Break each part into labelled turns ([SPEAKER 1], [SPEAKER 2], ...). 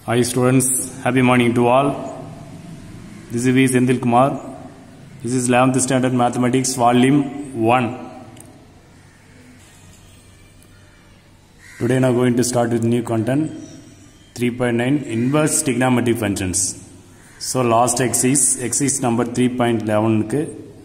[SPEAKER 1] Hi students, happy morning to all. This is V. Senthil Kumar. This is 11th standard mathematics volume 1. Today now going to start with new content 3.9 inverse trigonometric functions. So last exercise, exercise number 3.11 க்கு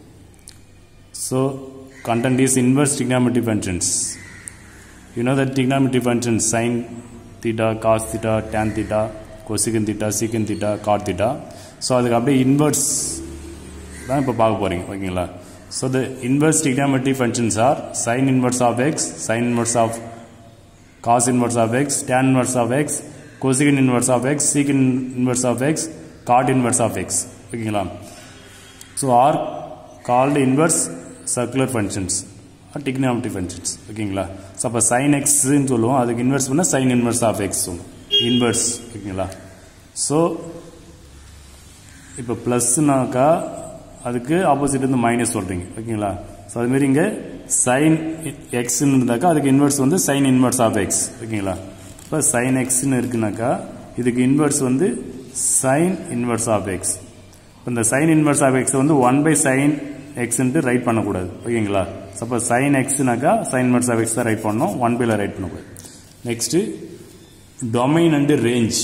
[SPEAKER 1] So content is inverse trigonometric functions. You know that trigonometric functions sine theta, cos theta, tan theta, cosecant theta, secant theta, cot theta. So அதுக்கு அப்படியே inverse தான் இப்போ பார்க்க போகிறீங்க ஓகேங்களா so the inverse trigonometric functions are sin inverse of x, sin inverse of cos inverse of x, tan inverse of x, cosecant inverse of x, secant inverse of x, cot inverse of x ஓகேங்களா so are called inverse circular functions trigonometry functions ஓகேங்களா so அப்போ sine எக்ஸ்ன்னு சொல்லுவோம் அதுக்கு inverse பண்ணால் sine inverse of x சொல்லுவோம் inverse ஓகேங்களா so இப்போ ப்ளஸ்னாக்கா அதுக்கு ஆப்போசிட் வந்து மைனஸ் சொல்கிறீங்க ஓகேங்களா ஸோ அதுமாரி இங்கே சைன் எக்ஸ்ன்னு இருந்தாக்கா அதுக்கு இன்வெர்ஸ் வந்து சைன் இன்வெர்ஸ் ஆஃப் எக்ஸ் ஓகேங்களா இப்போ சைன் எக்ஸ்ன்னு இருக்குனாக்கா இதுக்கு இன்வெர்ஸ் வந்து சைன் இன்வெர்ஸ் ஆஃப் எக்ஸ் இப்போ இந்த சைன் இன்வெர்ஸ் ஆஃப் எக்ஸ் வந்து ஒன் பை சைன் எக்ஸ்ன்ட்டு ரைட் பண்ணக்கூடாது ஓகேங்களா சப்போஸ் சைன் எக்ஸ்னாக்கா சைன் இன்வெர்ஸ் ஆஃப் எக்ஸ் தான் ரைட் பண்ணணும் ஒன் பைல ரைட் பண்ணக்கூடாது next domain and range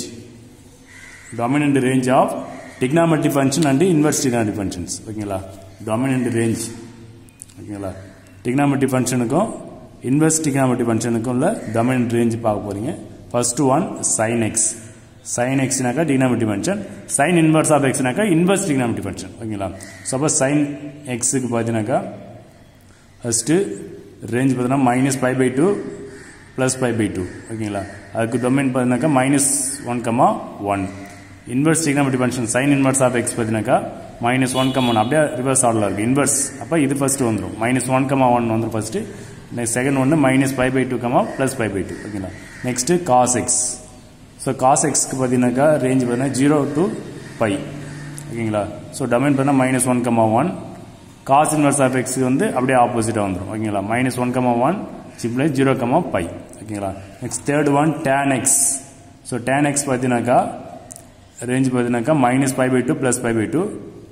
[SPEAKER 1] domain and range of trigonometry function and inverse trigonometry functions ஓகேங்களா டொமைன் அண்ட் ரேஞ்ச் ஓகேங்களா டிக்னாமெட்ரி ஃபங்க்ஷனுக்கும் இன்வெர்ஸ் டிக்னாமெட்ரி ஃபங்க்ஷனுக்கும் உள்ள டொமைன் அண்ட் ரேஞ்ச் பார்க்க போறீங்க first one sine x sine எக்ஸ்னாக்கா trigonometry function sine inverse of எக்ஸ்னாக்கா inverse trigonometry function ஓகேங்களா suppose sine எக்ஸுக்கு பார்த்தீங்கன்னாக்கா ஃபஸ்ட்டு ரேஞ்ச் பார்த்தீங்கன்னா minus five by two plus five by two ஓகேங்களா அதுக்கு டொமைன் பார்த்தீங்கன்னாக்கா minus one comma one inverse trigonometry function sine inverse of x பார்த்தீங்கன்னாக்கா minus one comma one அப்படியே reverse ஆர்டரில் இருக்குது இன்வெர்ஸ் அப்போ இது ஃபஸ்ட்டு வந்துடும் மைனஸ் ஒன் கமா ஒன் வந்துடும் ஃபஸ்ட்டு நெக்ஸ்ட் செகண்ட் ஒன்று minus five by two comma plus five by two ஓகேங்களா next cos x so cos எக்ஸ்க்கு பார்த்தீங்கன்னாக்கா ரேஞ்ச் பார்த்தீங்கன்னா ஜீரோ டு பை ஓகேங்களா ஸோ டொமைன் பார்த்தீங்கன்னா minus one comma one cos inverse of x வந்து அப்படியே ஆப்போசிட்டாக வந்துடும் ஓகேங்களா minus one comma one simply zero comma pi ஓகேங்களா next third one tan x so tan x பார்த்தீங்கன்னாக்கா ரேஞ்ச் பார்த்தீங்கன்னாக்கா minus five by two plus five by two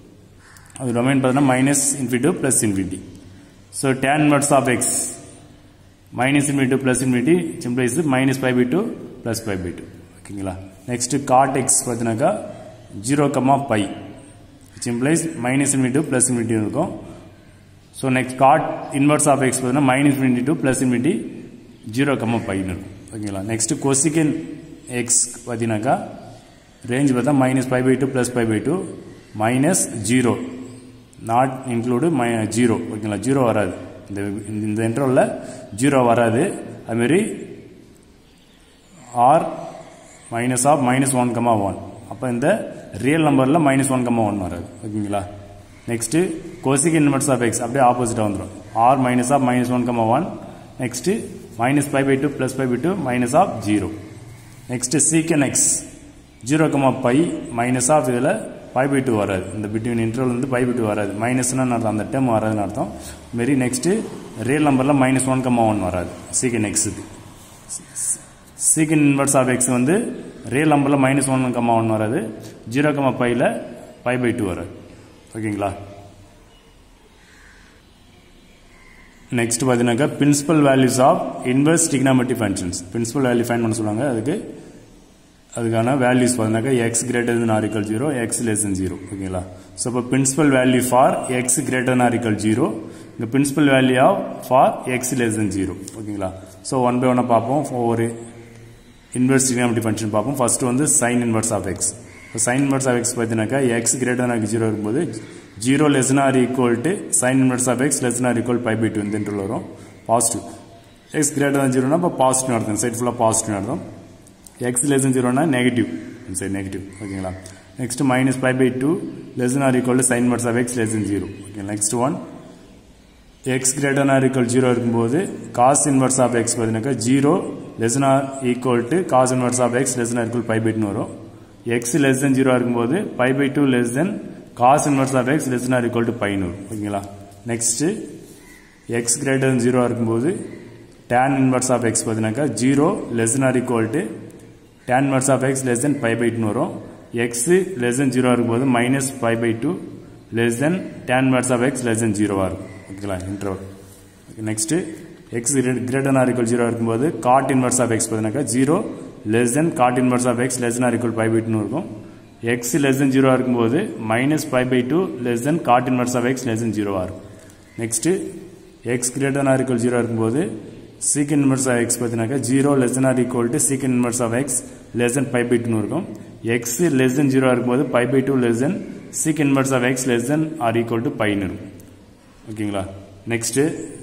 [SPEAKER 1] அது domain பார்த்தீங்கன்னா minus infinity plus infinity so tan inverse of x minus infinity plus infinity சிம்பிளைஸ் minus five by two plus five by two ஓகேங்களா next cot x பார்த்தீங்கன்னாக்கா zero comma pi சிம்பிளைஸ் minus infinity plus infinity இருக்கும் so next cot inverse of x பார்த்தீங்கன்னா minus infinity to plus infinity zero comma பைன்னு இருக்கும் ஓகேங்களா next cosecant x பார்த்தீங்கன்னாக்கா range பார்த்தா minus five by two plus five by two minus zero not include மை zero ஓகேங்களா zero வராது இந்த இந்த இன்டர்வலில் ஜீரோ வராது அதுமாரி are minus of minus one comma one அப்போ இந்த ரியல் நம்பரில் மைனஸ் ஒன் கமா ஒன் வராது ஓகேங்களா next cosec inverse of x அப்படியே ஆப்போசிட்டாக வந்துடும் are minus of minus one comma one next minus five by two plus five by two minus of zero next secant x zero comma pi minus of இதில் five by two வராது இந்த between interval வந்து five by two வராது மைனஸ்னு அர்த்தம் அந்த term வராதுன்னு அர்த்தம் மாரி நெக்ஸ்ட்டு ரியல் நம்பரில் மைனஸ் ஒன் கமா ஒன் வராது சீக்கன் எக்ஸுக்கு சீக்கன் இன்வெர்ஸ் ஆஃப் எக்ஸ் வந்து ரியல் நம்பரில் மைனஸ் ஒன் கமா ஒன் வராது ஜீரோ கமா ஃபைவ்ல ஃபைவ் பை டூ வராது ஓகேங்களா நெக்ஸ்ட் பார்த்தீங்கன்னாக்கா principal values of inverse trigonometry functions principal value find பண்ண சொல்லுவாங்க அதுக்கு அதுக்கான வேல்யூஸ் பார்த்தீங்கன்னாக்கா x greater than or equal zero x less than zero ஓகேங்களா ஸோ இப்போ principal value for x greater than or equal zero இந்த principal value of for x less than zero ஓகேங்களா so one by ஒன்னாக பார்ப்போம் ஒவ்வொரு இன்வெர்ஸ் டிக்னாமெட்ரி ஃபங்க்ஷன் பார்ப்போம் first வந்து sine inverse of x இப்போ சைன் இன்வெர்ஸ் ஆஃப் எக்ஸ் பார்த்தீங்கன்னாக்கா x greater than zero இருக்கும்போது zero less or equal to sine inverse of x less or equal pi by two இந்த interval வரும் positive x greater than ஜீரோனா இப்போ positive அர்த்தம் side ஃபுல்லாக positive அர்த்தம் x less than ஜீரோனா நெகட்டிவ் சைட் நெகட்டிவ் ஓகேங்களா next minus five by two less or equal to sine inverse of x less than zero okay next one x greater or equal zero இருக்கும்போது cos inverse of x பார்த்தீங்கன்னாக்கா zero less or equal to cos inverse of x less or equal pi by two வரும் x less than zero இருக்கும்போது pi by two less than cos inverse of x less or equal to பைன்னு வரும் ஓகேங்களா next x greater than zero இருக்கும்போது tan inverse of x பார்த்தீங்கன்னாக்கா zero less or equal to tan inverse of x less than pi by டூன்னு வரும் x less than zero இருக்கும்போது minus pi by two less than tan inverse of x less than ஜீரோவாக இருக்கும் ஓகேங்களா interval next x greater or equal zero இருக்கும்போது cot inverse of x பார்த்தீங்கன்னாக்கா zero less than cot inverse of x less or equal pi by டூன்னு இருக்கும் x less than zero இருக்கும்போது minus pi by two less than cot inverse of x less than ஜீரோவாக இருக்கும் next x greater or equal zero இருக்கும்போது secant inverse of x பார்த்தீங்கன்னாக்கா zero less than or equal to secant inverse of x less than pi by டூன்னு இருக்கும் x less than zero இருக்கும்போது pi by two less than sec inverse of x less than or equal to பைன்னு இருக்கும் ஓகேங்களா next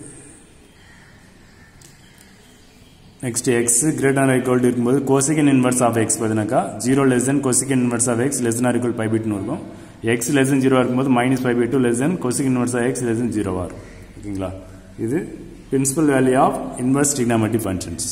[SPEAKER 1] next x greater equal to இருக்கும்போது cosecant inverse of x பார்த்தீங்கன்னாக்கா zero less than cosecant inverse of x less or equal pi by டூன்னு இருக்கும் x less than zero இருக்கும்போது minus pi by two less than cosecant inverse of x less than ஜீரோவாக இருக்கும் ஓகேங்களா இது principal value of inverse trigonometric functions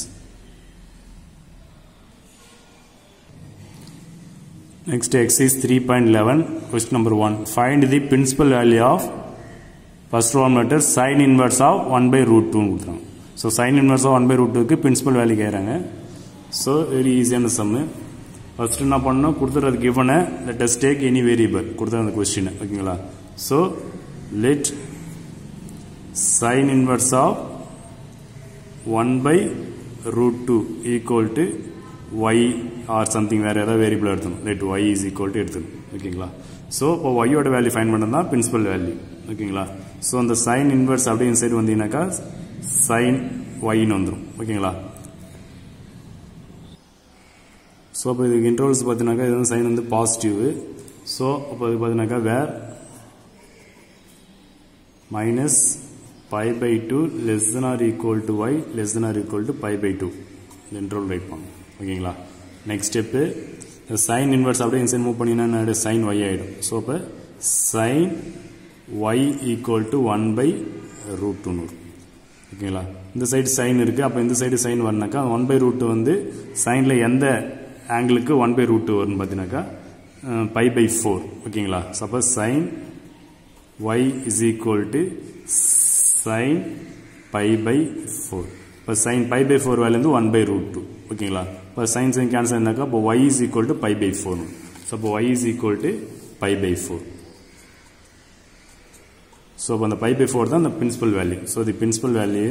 [SPEAKER 1] Next exercise 3.11 question number 1 find the principal value of first row meter sin inverse of 1 by root 2 கொடுத்துறாங்க so sine inverse of one by root டூக்கு principal value கேட்குறாங்க so very ஈஸியான sum first என்ன பண்ணணும் கொடுத்துறது கிவனை let us take any variable கொடுத்துற அந்த கொஸ்டின் ஓகேங்களா so let sine inverse of one by root two equal to y are something வேறு ஏதாவது வேரியபிள் எடுத்தணும் let y is equal to எடுத்துக்கணும் ஓகேங்களா ஸோ இப்போ ஒய்யோட வேல்யூ ஃபைன் பண்ணது தான் பிரின்சிபல் வேல்யூ ஓகேங்களா ஸோ அந்த சைன் இன்வர்ஸ் அப்படியே சைடு வந்தீங்கன்னாக்கா சைன் ஒய்னு வந்துடும் ஓகேங்களா ஸோ அப்போ இதுக்கு இன்டர்வல்ஸ் பார்த்தீங்கன்னாக்கா இது வந்து சைன் வந்து பாசிட்டிவ் ஸோ அப்போ இது பார்த்தீங்கன்னாக்கா where minus pi by two less than or equal to y less than or equal to pi by two இந்த இன்டர்வல் ரைட் பண்ணும் ஓகேங்களா நெக்ஸ்ட் ஸ்டெப்பு சைன் இன்வெர்ஸ் அப்படியே இன்சைன் மூவ் பண்ணினா சைன் ஒய் ஆகிடும் ஸோ அப்போ sine y equal to one by root டூன்னு வரும் ஓகேங்களா இந்த சைடு சைன் இருக்குது அப்போ இந்த சைடு சைன் வரனாக்கா ஒன் பை ரூட் வந்து சைனில் எந்த ஆங்கிளுக்கு ஒன் பை ரூட் வரும்னு பார்த்தீங்கன்னாக்கா பை பை ஃபோர் ஓகேங்களா suppose sine y is equal to sine pi by four இப்போ sine pi by four value வந்து ஒன் பை ரூட் டூ ஓகேங்களா இப்போ சைன் சைன் கேன்சல் இருந்தாக்கா இப்போ y is equal to pi by four so இப்போ y is equal to pi by four so அப்போ அந்த pi by four தான் அந்த principal value so the principal value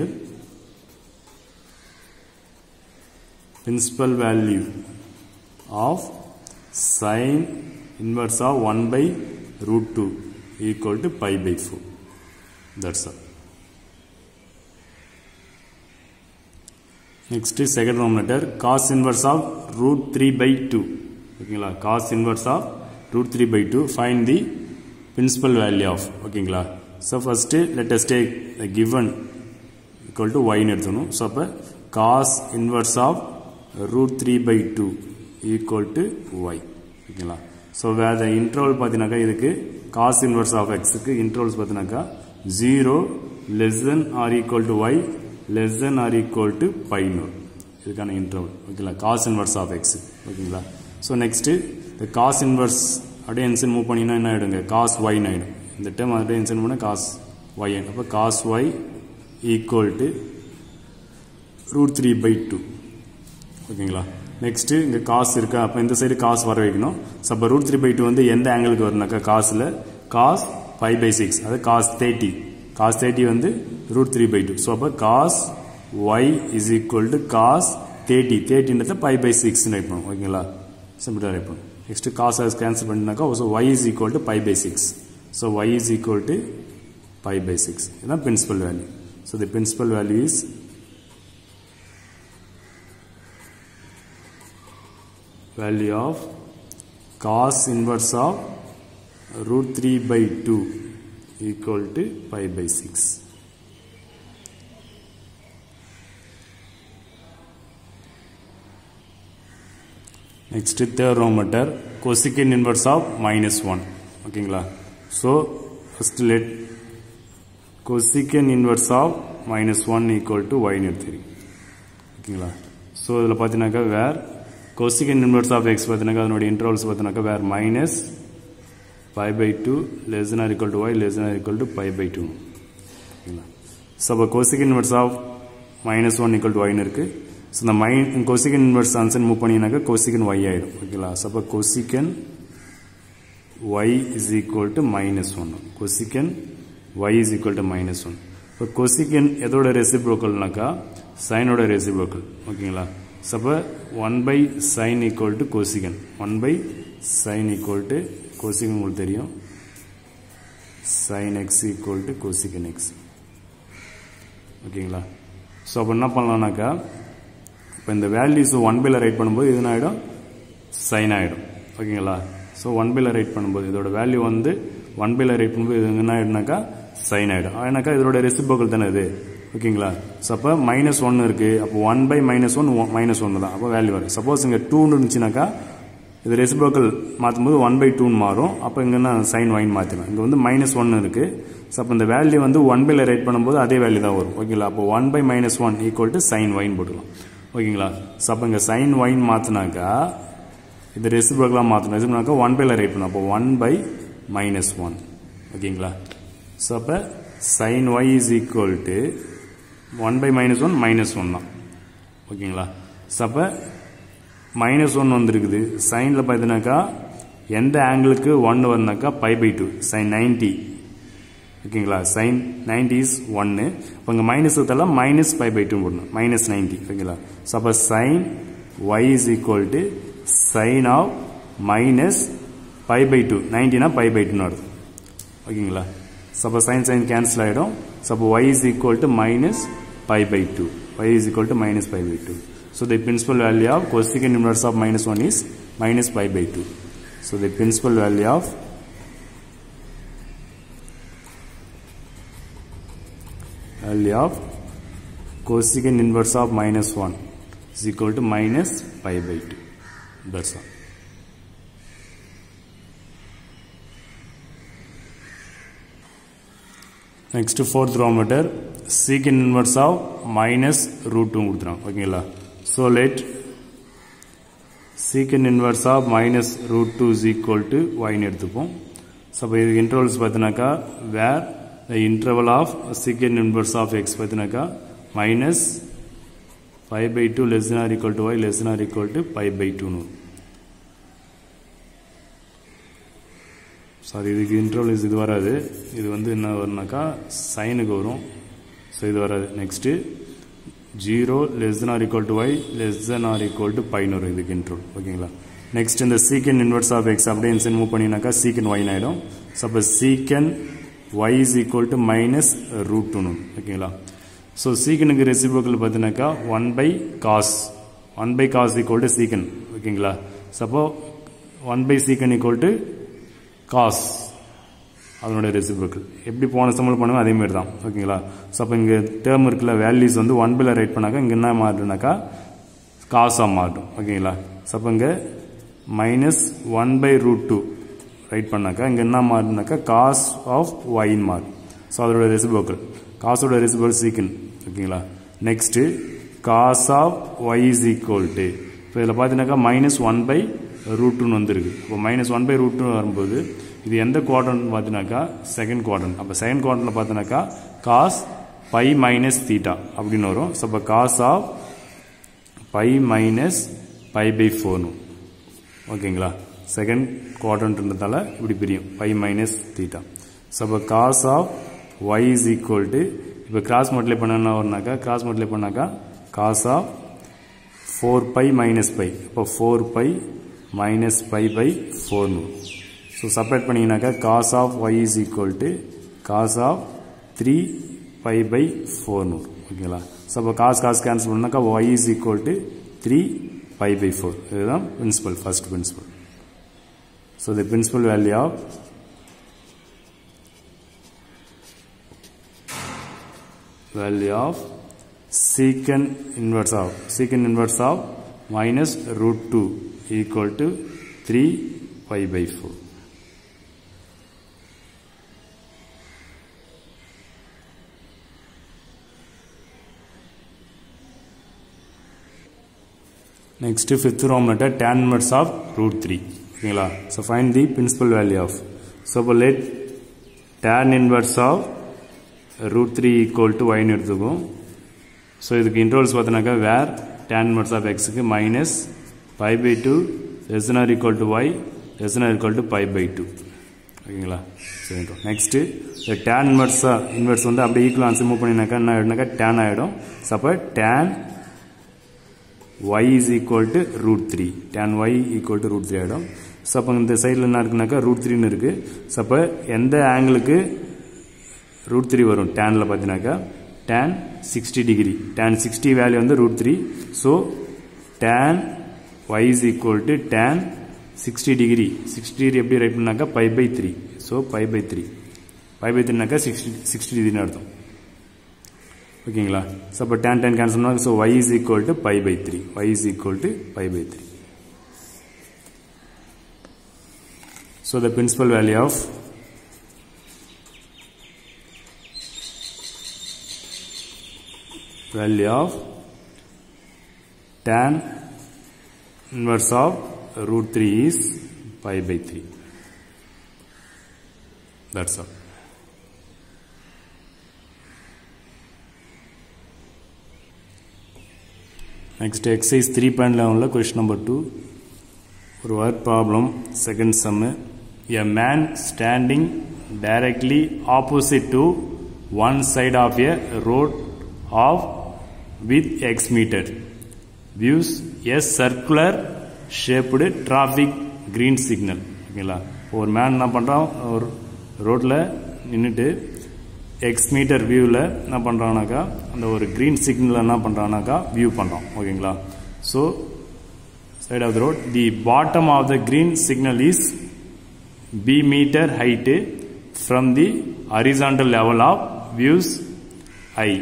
[SPEAKER 1] principal value of sine inverse of one by root two equal to pi by four that's all next second ரோமீட்டர் cos inverse of root three by two ஓகேங்களா cos inverse of root three by two find the principal value of ஓகேங்களா so first let us take the given equal to ஒய்னு எடுத்துக்கணும் so அப்போ cos inverse of root three by two equal to y ஓகேங்களா so வேறு இன்ட்ரோல் பார்த்தீங்கன்னாக்கா இதுக்கு cos inverse of எக்ஸுக்கு இன்ட்ரோல்ஸ் பார்த்தீங்கன்னாக்கா zero less than or equal to y less than or equal to பைன்னு இதுக்கான இன்ட்ரோல் ஓகேங்களா காஸ் இன்வர்ஸ் ஆஃப் எக்ஸ் ஓகேங்களா ஸோ நெக்ஸ்ட்டு இந்த காஸ் இன்வர்ஸ் அப்படியே இன்சன் மூவ் பண்ணினா என்ன ஆகிடுங்க காஸ் ஒய்னு ஆகிடும் இந்த டைம் அப்படியே இன்சன் பண்ணால் காஸ் ஒய் அப்போ cos y equal to root three by two ஓகேங்களா நெக்ஸ்ட்டு இங்கே காசு இருக்கா அப்போ இந்த சைடு காசு வர வைக்கணும் ஸோ அப்போ ரூட் த்ரீ பை டூ வந்து எந்த ஆங்கிளுக்கு வரணுனாக்கா காசில் காஸ் ஃபைவ் பை சிக்ஸ் அது காஸ் தேர்ட்டி காஸ் தேர்ட்டி வந்து root three by two so அப்போ cos y is equal to cos thirty தேர்ட்டின்றத ஃபைவ் பை சிக்ஸ்னு ரைட் பண்ணும் ஓகேங்களா சிம்பிளாக ரைட் பண்ணும் நெக்ஸ்ட்டு காஸ் அது கேன்சல் பண்ணினாக்கா so y is equal to five by six so y is equal to five by six இதுதான் principal value so the principal value is value of cos inverse of root 3 by 2 equal to pi by 6. Next third row meter cosecant inverse of minus 1 ஓகேங்களா so first let cosecant inverse of minus 1 equal to y எடுத்துக்கிறீங்க ஓகேங்களா so இதில் பார்த்தீங்கன்னாக்கா where cosecant inverse of x பார்த்தீங்கன்னா அதனுடைய intervals பார்த்தீங்கன்னாக்கா where minus five by two less or equal to y less or equal to five by two ஓகேங்களா so அப்போ cosecant inverse of minus one equal to ஒய்னு இருக்குது so இந்த மைன் cosecant inverse answer move பண்ணிங்கனாக்கா cosecant y ஆயிடும் ஓகேங்களா so அப்போ cosecant y is equal to minus one cosecant y is equal to minus one இப்போ கொசிகன் எதோட ரெசிப்ரோக்கல்னாக்கா சைனோட ரெசிப்ரோக்கல் ஓகேங்களா ஸோ அப்போ one by sine equal to cosecant one by sine equal to cosecant உங்களுக்கு தெரியும் sine x equal to cosecant x ஓகேங்களா so அப்போ என்ன பண்ணலாம்னாக்கா இப்போ இந்த வேல்யூஸ் ஒன் பைல ரைட் பண்ணும்போது இது என்ன ஆகிடும் சைன் ஆகிடும் ஓகேங்களா ஸோ ஒன் பைல ரைட் பண்ணும்போது இதோட வேல்யூ வந்து ஒன் பைல ரைட் பண்ணும்போது இது என்ன ஆகிடும்னாக்கா சைன் ஆகிடும் ஏன்னாக்கா இதோட ரெசிபோக்கல் தானே இது ஓகேங்களா ஸோ அப்போ மைனஸ் ஒன்று இருக்குது அப்போ one by minus one minus ஒன்று தான் அப்போ வேல்யூ வரும் சப்போஸ் இங்கே டூன்னு இருந்துச்சுனாக்கா இது ரெசிபோக்கல் மாற்றும் போது ஒன் பை டூன்னு மாறும் அப்போ இங்கன்னா சைன் ஒயின் மாற்றிடும் இங்கே வந்து மைனஸ் ஒன்று இருக்குது ஸோ அப்போ இந்த வேல்யூ வந்து ஒன் பைல ரைட் பண்ணும்போது அதே வேல்யூ தான் வரும் ஓகேங்களா அப்போ one by minus one equal to sine ஒயின் போட்டுக்கலாம் ஓகேங்களா ஸோ அப்போ இங்கே சைன் ஒயின் மாற்றினாக்கா இது ரெசிபோக்கலாக மாற்றணும் ரெசிபோனாக்கா ஒன் பைல ரைட் பண்ணும் அப்போ ஒன் பை மைனஸ் ஒன் ஓகேங்களா ஸோ அப்போ sine y is equal to one by minus one minus one தான் ஓகேங்களா ஸோ அப்போ மைனஸ் ஒன் வந்துருக்குது சைனில் பார்த்தீங்கன்னாக்கா எந்த ஆங்கிளுக்கு ஒன் வருனாக்கா pi by two sine ninety ஓகேங்களா சைன் நைன்டி இஸ் ஒன்று இப்போ இங்கே மைனஸ் தரலாம் மைனஸ் பை பை டூ போடணும் மைனஸ் நைன்டி ஓகேங்களா ஸோ அப்போ sine y is equal to sine of minus pi by two நைன்டினா பை பை டூன்னு வருது ஓகேங்களா ஸோ அப்போ சைன் சைன் கேன்சல் ஆகிடும் ஸோ அப்போ y is equal to minus pi by two y is equal to minus pi by two So the principal value of cosecant inverse of minus 1 is minus pi by 2. So the principal value of value of cosecant inverse of minus 1 is equal to minus pi by 2. That's all. Next fourth raw matter secant inverse of minus root 2 கொடுத்துறாங்க ஓகேங்களா so let secant inverse of minus root 2 is equal to y ன்னு எடுத்துப்போம் so அப்போ இதுக்கு intervals பார்த்தினாக்கா where the interval of secant inverse of x பார்த்தினாக்கா minus five by two less or equal to y less or equal to five by டூன்னு sorry இதுக்கு interval இது வராது இது வந்து என்ன வரும்னாக்கா சைனுக்கு வரும் ஸோ இது வராது next zero less than or equal to y less than or equal to பைன் வரும் இதுக்கு இன்ட்ரோல் ஓகேங்களா நெக்ஸ்ட் இந்த சீக்கன் இன்வெர்ஸ் ஆஃப் எக்ஸ் அப்படியே இன்சன் மூவ் பண்ணினாக்கா சீக்கன் ஒயின் ஆகிடும் ஸோ அப்போ secant y is equal to minus root டூனு ஓகேங்களா ஸோ சீக்கனுக்கு ரெசிபிள் பார்த்தீங்கன்னாக்கா one by cos one by cos equal to secant ஓகேங்களா சப்போ one by secant equal to cos அதனுடைய ரெசிபிள் எப்படி போன சம்பளம் பண்ணுவோம் அதே மாதிரி தான் ஓகேங்களா ஸோ அப்போ இங்கே டேர்ம் இருக்குல்ல வேல்யூஸ் வந்து ஒன் பில் ரைட் பண்ணாக்கா இங்கே என்ன மாறுனாக்கா காசாக மாறும் ஓகேங்களா ஸோ அப்போ இங்கே minus one by root two write பண்ணாக்கா இங்கே என்ன மாறுனாக்கா காஸ் ஆஃப் ஒயின் மாறும் ஸோ அதோட ரெசிபிள் காசோட ரெசிபிள் சீக்கன் ஓகேங்களா next cos of y is equal to இப்போ இதில் பார்த்தீங்கன்னாக்கா மைனஸ் ஒன் பை ரூட் டூன்னு வந்திருக்கு இப்போ minus one by root two வரும்போது இது எந்த குவாட்ரன் பார்த்தீங்கன்னாக்கா செகண்ட் குவாட்ரன் அப்போ செகண்ட் குவாட்ரனில் பார்த்தீங்கன்னாக்கா காஸ் பை மைனஸ் தீட்டா அப்படின்னு வரும் ஸோ அப்போ cos of pi minus pi by ஃபோர்னு ஓகேங்களா செகண்ட் குவாட்ரண்ட்ன்றதால இப்படி பிரியும் பை மைனஸ் தீட்டா ஸோ அப்போ cos of y is equal to இப்போ கிராஸ் மல்டிப்ளை பண்ண வரும்னாக்கா கிராஸ் மல்டிப்ளை பண்ணாக்கா cos of four pi minus pi இப்போ four pi minus pi by ஃபோர்னு ஸோ செப்பரேட் பண்ணிங்கனாக்கா cos of y is equal to cos of three pi by ஃபோர்னு ஓகேங்களா so அப்போ காஸ் காஸ் கேன்சல் பண்ணாக்கா y is equal to three pi by four இதுதான் principal first principal so the principal value of value of secant inverse of secant inverse of minus root 2 equal to 3 pi by 4. Next fifth row method tan inverse of root 3. ஓகேங்களா so fine the principal value of so இப்போ let tan inverse of root three equal to ஒய்னு எடுத்துக்கும் so இதுக்கு இன்ட்ரோல்ஸ் பார்த்தோன்னாக்கா வேர் tan inverse of xக்கு minus pi by 2 less than or equal to y less than or equal to pi by 2 ஓகேங்களா சரி next இந்த tan இன்வெர்ஸா inverse வந்து அப்படியே equal answer move பண்ணினாக்கா என்ன ஆகிடும்னாக்கா டேன் ஆகிடும் ஸோ அப்போ tan y is equal to root 3 tan y equal to root 3 ஆகிடும் ஸோ அப்போ இந்த சைடில் என்ன இருக்குனாக்கா ரூட் த்ரீன்னு இருக்குது ஸோ அப்போ எந்த ஆங்கிளுக்கு ரூட் த்ரீ வரும் டேனில் பார்த்தீங்கன்னாக்கா tan sixty degree tan sixty value வந்து root three so tan y is equal to tan sixty degree sixty degree எப்படி ரைட் பண்ணாக்கா pi by three so pi by three pi by த்ரீனாக்கா sixty sixty டிகிரின்னு அர்த்தம் ஓகேங்களா so அப்போ tan tan cancel பண்ணாங்க so y is equal to pi by three y is equal to pi by three So the principal value of value of tan inverse of root 3 is pi by 3. That's all. Next exercise 3.11 question number 2 ஒரு word problem second sum a man standing directly opposite to one side of a road of with x meter views a circular shaped traffic green signal ஓகேங்களா ஒரு man என்ன பண்ணுறான் ஒரு ரோட்டில் நின்றுட்டு X metre வியூவில் என்ன பண்ணுறானாக்கா அந்த ஒரு க்ரீன் சிக்னலில் என்ன பண்ணுறானாக்கா வியூ பண்ணுறான் ஓகேங்களா so side of the road the bottom of the green signal is b meter height from the horizontal level of views i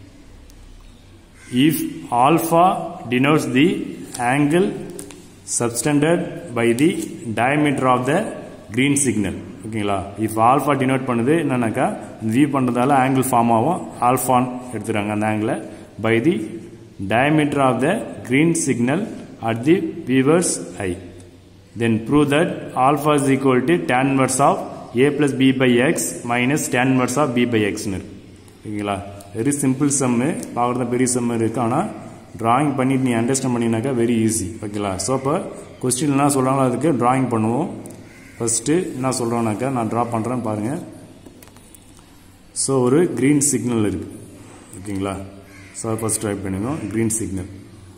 [SPEAKER 1] if alpha denotes the angle subtended by the diameter of the green signal ஓகேங்களா if alpha denote பண்ணுது என்னன்னாக்கா view பண்ணுறதால angle form ஆகும் ஆல்ஃபான் எடுத்துறாங்க அந்த ஆங்கிளை by the diameter of the green signal at the viewer's eye. Then prove that alpha is equal to tan inverse of a plus b by x minus tan inverse of b by x னு இருக்கு. ஓகேங்களா very simple சம்மு பார்க்குறது பெரிய சம்மு இருக்கு ஆனால் drawing பண்ணிட்டு நீ understand பண்ணினாக்கா வெரி ஈஸி ஓகேங்களா ஸோ அப்போ கொஸ்டின் என்ன சொல்கிறாங்களோ அதுக்கு டிராயிங் பண்ணுவோம் ஃபஸ்ட்டு என்ன சொல்கிறோன்னாக்கா நான் ட்ரா பண்ணுறேன்னு பாருங்கள் ஸோ ஒரு க்ரீன் சிக்னல் இருக்குது ஓகேங்களா ஸோ ஃபஸ்ட் ட்ரை பண்ணுங்க க்ரீன் சிக்னல்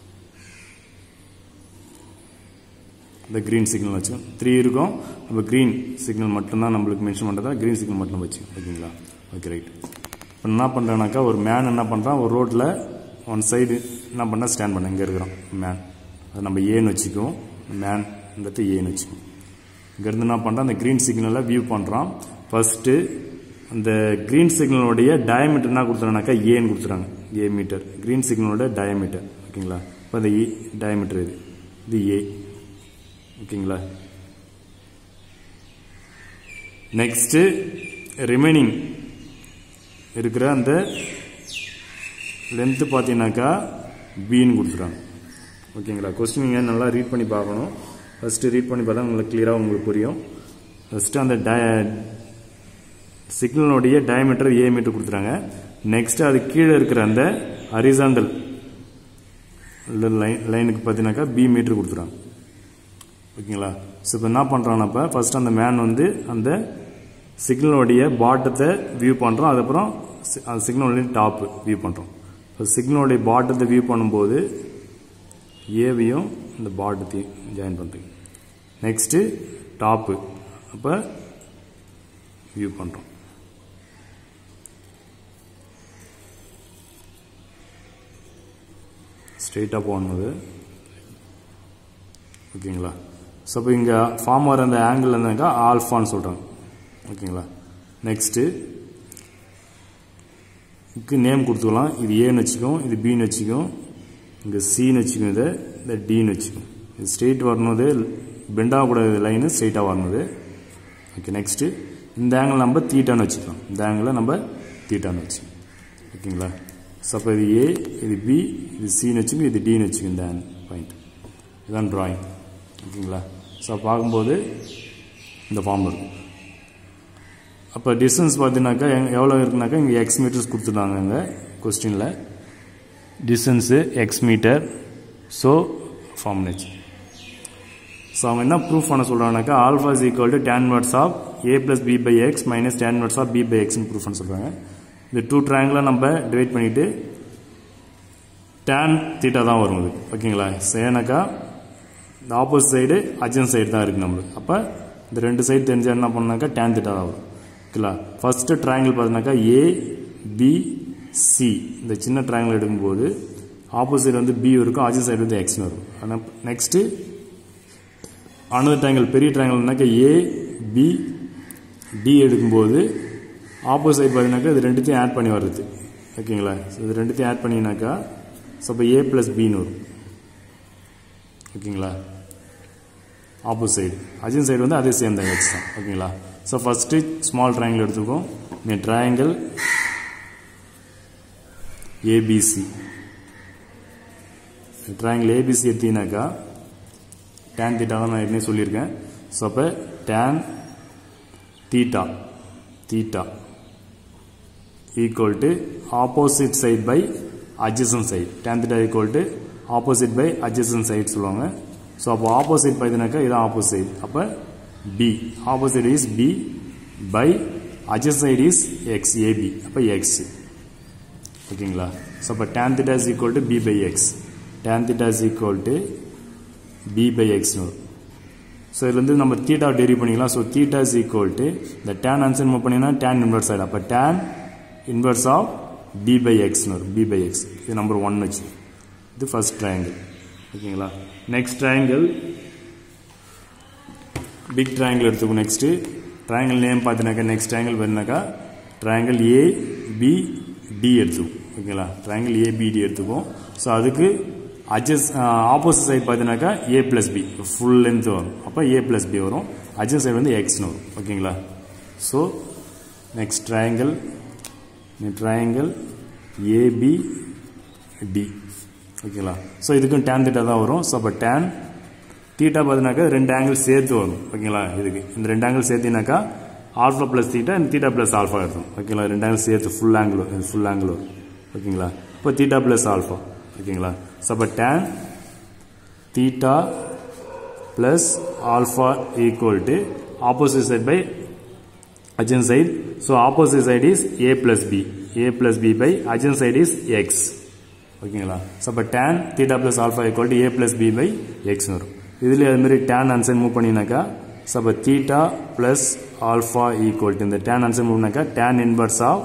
[SPEAKER 1] இந்த க்ரீன் சிக்னல் வச்சு த்ரீ இருக்கும் அப்போ க்ரீன் சிக்னல் மட்டும்தான் நம்மளுக்கு மென்ஷன் பண்ணுறதா க்ரீன் சிக்னல் மட்டும் வச்சு ஓகேங்களா ஓகே ரைட் இப்போ என்ன பண்ணுறேன்னாக்கா ஒரு மேன் என்ன பண்ணுறான் ஒரு ரோட்டில் ஒன் சைடு என்ன பண்ணா ஸ்டாண்ட் பண்ண இங்கே இருக்கிறோம் மேன் அது நம்ம ஏன்னு வச்சுக்குவோம் மேன்ன்றது ஏன்னு வச்சுக்குவோம் இங்கேருந்து என்ன பண்ணுறான் அந்த க்ரீன் சிக்னலை வியூ பண்ணுறான் ஃபஸ்ட்டு அந்த க்ரீன் சிக்னலோடைய டயமீட்டர் என்ன கொடுத்துறாங்கனாக்கா ஏன்னு கொடுத்துறாங்க ஏ மீட்டர் க்ரீன் சிக்னலோட டயமீட்டர் ஓகேங்களா இப்போ அந்த ஏ டயமீட்டர் இது இது ஏ ஓகேங்களா நெக்ஸ்ட்டு ரிமைனிங் இருக்கிற அந்த லென்த்து பார்த்தீங்கன்னாக்கா பின்னு கொடுத்துறாங்க ஓகேங்களா கொஸ்டின் நீங்கள் நல்லா ரீட் பண்ணி பார்க்கணும் ஃபஸ்ட்டு ரீட் பண்ணி பார்த்தா உங்களுக்கு கிளியராக உங்களுக்கு புரியும் ஃபஸ்ட்டு அந்த டய சிக்னலுடைய டயமீட்டர் ஏ மீட்டர் கொடுத்துறாங்க நெக்ஸ்ட் அது கீழே இருக்கிற அந்த ஹரிசாண்டல் லைன் லைனுக்கு பார்த்தீங்கன்னாக்கா பி மீட்டர் கொடுத்துறாங்க ஓகேங்களா ஸோ இப்போ என்ன பண்ணுறானப்ப ஃபர்ஸ்ட் அந்த மேன் வந்து அந்த சிக்னலோடைய பாட்டத்தை வியூ பண்ணுறோம் அதுக்கப்புறம் அந்த சிக்னலோடைய டாப்பு வியூ பண்ணுறோம் இப்போ சிக்னலோடைய பாட்டத்தை வியூ பண்ணும்போது ஏவையும் இந்த பாட்டத்தையும் ஜாயின் பண்ணுறீங்க நெக்ஸ்ட்டு டாப்பு அப்போ வியூ பண்ணுறோம் ஸ்ட்ரெயிட்டாக போகணுது ஓகேங்களா ஸோ இப்போ இங்கே ஃபார்ம் வர அந்த ஆங்கிள் இருந்தாக்கா ஆல்ஃபான்னு சொல்கிறாங்க ஓகேங்களா நெக்ஸ்ட்டு இதுக்கு நேம் கொடுத்துக்கலாம் இது ஏன்னு வச்சுக்கோம் இது பின்னு வச்சுக்கோம் இங்கே சின்னு வச்சுக்கோம் இதை இந்த டின்னு வச்சுக்கோம் இது ஸ்ட்ரெயிட் வரணுது பெண்டாகக்கூடாது லைனு ஸ்ட்ரெயிட்டாக வரணுது ஓகே நெக்ஸ்ட்டு இந்த ஆங்கிள் நம்ம தீட்டான்னு வச்சுக்கலாம் இந்த ஆங்கிளை நம்ம தீட்டான்னு வச்சுக்கோம் ஓகேங்களா ஸோ அப்போ இது ஏ இது பி இது சின்னு வச்சுக்கோங்க இது டின்னு வச்சுக்கோங்க இந்த பாயிண்ட் இதுதான் ட்ராயிங் ஓகேங்களா ஸோ பார்க்கும்போது இந்த ஃபார்ம் இருக்கும் அப்போ டிஸ்டன்ஸ் பார்த்தீங்கன்னாக்கா எவ்வளோ இருக்குனாக்கா இங்கே எக்ஸ் மீட்டர்ஸ் கொடுத்துட்டாங்க இங்கே கொஸ்டினில் டிஸ்டன்ஸு எக்ஸ் மீட்டர் ஸோ ஃபார்ம் நெச் ஸோ அவங்க என்ன ப்ரூஃப் பண்ண சொல்கிறாங்கனாக்கா alpha is equal to tan words of A plus B by x minus tan words of B by எக்ஸ்னு ப்ரூஃப் பண்ண சொல்கிறாங்க இந்த டூ ட்ரையாங்கிளை நம்ம டிவைட் பண்ணிவிட்டு டேன் தீட்டா தான் வரும் இது ஓகேங்களா ஏன்னாக்கா இந்த ஆப்போசிட் சைடு அஜன் சைடு தான் இருக்குது நம்மளுக்கு அப்போ இந்த ரெண்டு சைடு தெரிஞ்சால் என்ன பண்ணாக்கா டேன் தீட்டா தான் வரும் ஓகேங்களா ஃபஸ்ட்டு ட்ரையாங்கிள் பார்த்தீங்கன்னாக்கா ஏ பி சி இந்த சின்ன ட்ரையாங்கிள் எடுக்கும்போது ஆப்போசிட் வந்து பி இருக்கும் அஜன் சைடு வந்து எக்ஸ்னு வரும் ஆனால் நெக்ஸ்ட்டு அனதர் ட்ரையாங்கிள் பெரிய ட்ரையாங்கிள்னாக்கா ஏ பி டி எடுக்கும்போது ஆப்போசிட் பார்த்தீங்கன்னாக்கா இது ரெண்டுத்தையும் ஆட் பண்ணி வருது ஓகேங்களா ஸோ இது ரெண்டுத்தையும் ஆட் பண்ணினாக்கா ஸோ அப்போ ஏ ப்ளஸ் பின்னு வரும் ஓகேங்களா ஆப்போசிட் அஜின் சைடு வந்து அதே சேம் தான் எக்ஸ் தான் ஓகேங்களா ஸோ ஃபஸ்ட்டு ஸ்மால் ட்ரையாங்கிள் எடுத்துக்கோம் இந்த ட்ரையாங்கிள் ஏபிசி ட்ரையாங்கிள் ஏபிசி எடுத்தீங்கன்னாக்கா டேன் தீட்டா தான் நான் ஏற்கனவே சொல்லியிருக்கேன் ஸோ அப்போ tan theta theta equal to opposite side by adjacent side tan theta equal to opposite by adjacent side சொல்லுவாங்க ஸோ அப்போ ஆப்போசிட் பார்த்தீங்கன்னாக்கா இது ஆப்போசிட் அப்போ b opposite is b by adjacent side is x AB அப்போ x ஓகேங்களா so அப்போ tan theta is equal to b by x tan theta is equal to b by எக்ஸ்னு வரும் ஸோ இதுலேருந்து நம்ம தீட்டா டெரிவ் பண்ணிக்கலாம் so theta is equal to இந்த tan answer move பண்ணிங்கன்னா டேன் இன்வெர்ஸ் ஆகிடும் அப்போ tan inverse of B by எக்ஸ்னு வரும் பி பை எக்ஸ் இது நம்பர் ஒன் வச்சு இது ஃபர்ஸ்ட் ட்ரையாங்கிள் ஓகேங்களா நெக்ஸ்ட் ட்ரையாங்கிள் பிக் ட்ரையாங்கிள் எடுத்துக்கும் நெக்ஸ்ட்டு ட்ரையாங்கிள் நேம் பார்த்தீங்கன்னாக்கா நெக்ஸ்ட் ட்ரையாங்கிள் பார்த்தீங்கன்னாக்கா ட்ரையாங்கிள் ஏ பி டி எடுத்துக்கும் ஓகேங்களா ட்ரையாங்கிள் ஏ பி டி எடுத்துக்கும் ஸோ அதுக்கு அட்ஜஸ் ஆப்போசிட் சைடு பார்த்தீங்கன்னாக்கா a plus b full length வரும் அப்போ ஏ ப்ளஸ் பி வரும் அட்ஜஸ் சைடு வந்து எக்ஸ்னு வரும் ஓகேங்களா so next triangle triangle AB d ஓகேங்களா ஸோ இதுக்கும் டேன் தீட்டா தான் வரும் ஸோ அப்போ டேன் தீட்டா பார்த்தீங்கன்னாக்கா ரெண்டு ஆங்கிள் சேர்த்து வரும் ஓகேங்களா இதுக்கு இந்த ரெண்டு ஆங்கிள் சேர்த்தினாக்கா ஆல்ஃபா ப்ளஸ் தீட்டா இந்த தீட்டா ப்ளஸ் ஆல்ஃபா இருக்கும் ஓகேங்களா ரெண்டு ஆங்கிள் சேர்த்து ஃபுல் ஆங்கிள் வரும் ஃபுல் ஆங்கிள் வரும் ஓகேங்களா இப்போ தீட்டா ப்ளஸ் ஆல்ஃபா ஓகேங்களா ஸோ அப்போ tan theta plus alpha equal to opposite side by adjacent side. So opposite side is a plus b. a plus b by adjacent side is x. ஓகேங்களா so அப்போ tan theta plus alpha equal to a plus B by எக்ஸ்னு வரும் இதுலேயே அதுமாரி tan அன்சைன் move பண்ணினாக்கா so அப்போ theta plus alpha equal to இந்த டேன் அன்சைன் மூவ் பண்ணாக்கா tan inverse of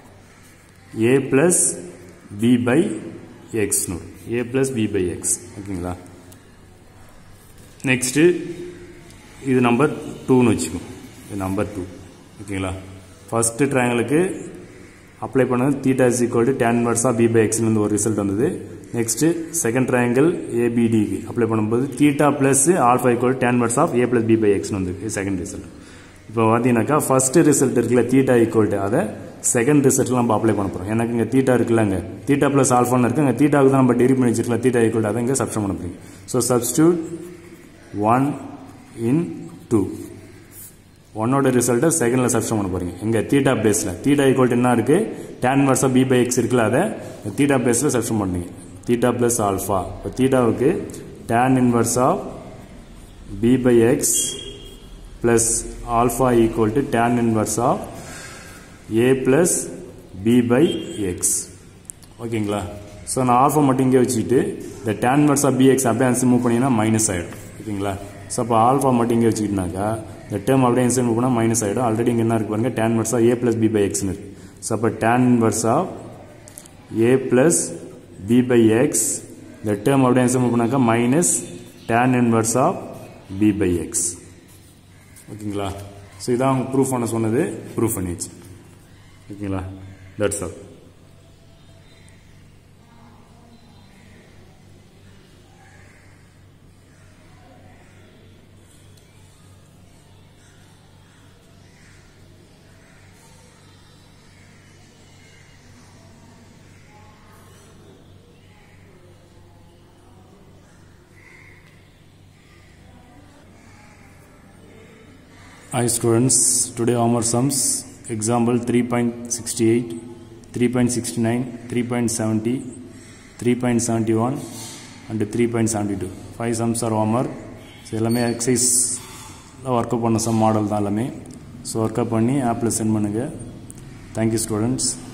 [SPEAKER 1] A plus B by எக்ஸ்னு a plus B by X ஓகேங்களா நெக்ஸ்ட்டு இது நம்பர் டூன்னு வச்சுக்கோ இது நம்பர் டூ ஓகேங்களா ஃபஸ்ட்டு ட்ரையாங்கிளுக்கு அப்ளை பண்ணது theta is equal to tan வர்ஸாக பி பை எக்ஸ்லேருந்து ஒரு ரிசல்ட் வந்தது நெக்ஸ்ட்டு செகண்ட் ட்ரையாங்கிள் ஏபிடிக்கு அப்ளை பண்ணும்போது theta plus alpha equal tan inverse of A plus B by எக்ஸ்னு வந்து செகண்ட் ரிசல்ட் இப்போ பார்த்தீங்கன்னாக்கா ஃபஸ்ட்டு ரிசல்ட் இருக்குல்ல தீட்டா ஈக்குவல் டு அதை செகண்ட் ரிசல்ட்டில் நம்ம அப்ளை பண்ண போகிறோம் எனக்கு இங்கே தீட்டா இருக்குல்ல இங்கே தீட்டா ப்ளஸ் ஆல்ஃபான்னு இருக்கு அங்கே தீட்டாவுக்கு தான் நம்ம டெரி பண்ணி வச்சிருக்கலாம் தீட்டா ஈக்குவல் டு அதை இங்கே சப்ஸ்ட் பண்ண போகிறீங்க so substitute one in two ஒன்னோட ரிசல்ட்டை செகண்டில் சப்ஸ்ட் பண்ண போறீங்க இங்கே தீட்டா பேஸில் தீட்டா ஈக்குவல் என்ன இருக்கு டேன் வர்ஸாக பி பை எக்ஸ் இருக்குல்ல அதை தீட்டா பேஸில் சப்ஸ்ட் பண்ணீங்க தீட்டா ப்ளஸ் ஆல்ஃபா இப்போ தீட்டாவுக்கு tan inverse of B by X plus alpha equal to tan inverse of A plus B by X ஓகேங்களா ஸோ நான் ஆல்ஃபா மட்டும் இங்கே வச்சுக்கிட்டு இந்த tan inverse of B X அப்படியே ஆன்சர் மூவ் பண்ணிங்கன்னா மைனஸ் ஆகிடும் ஓகேங்களா ஸோ அப்போ ஆல்ஃபா மட்டும் இங்கே வச்சுக்கிட்டனாக்கா இந்த டேர்ம் அப்படியே இன்சைன் மூவ் பண்ணால் மைனஸ் ஆகிடும் ஆல்ரெடி இங்கே என்ன இருக்கு பாருங்க tan inverse of A plus B by எக்ஸ்னு இருக்கு ஸோ அப்போ tan inverse of A plus B by X இந்த டேர்ம் அப்படியே இன்சைன் மூவ் பண்ணாக்கா minus tan inverse of B by X ஓகேங்களா ஸோ இதான் அவங்க ப்ரூஃப் பண்ண சொன்னது ப்ரூஃப் பண்ணிடுச்சு ஓகேங்களா that's all Hi students, today our sums example 3.68, 3.69, 3.70, 3.71 and three point seventy two five sums are homework so எல்லாமே எக்ஸசைஸ் ஒர்க்கப் பண்ண சம் மாடல் தான் எல்லாமே ஸோ ஒர்க்கப் பண்ணி ஆப்பில் சென்ட் பண்ணுங்கள் தேங்க்யூ ஸ்டூடெண்ட்ஸ்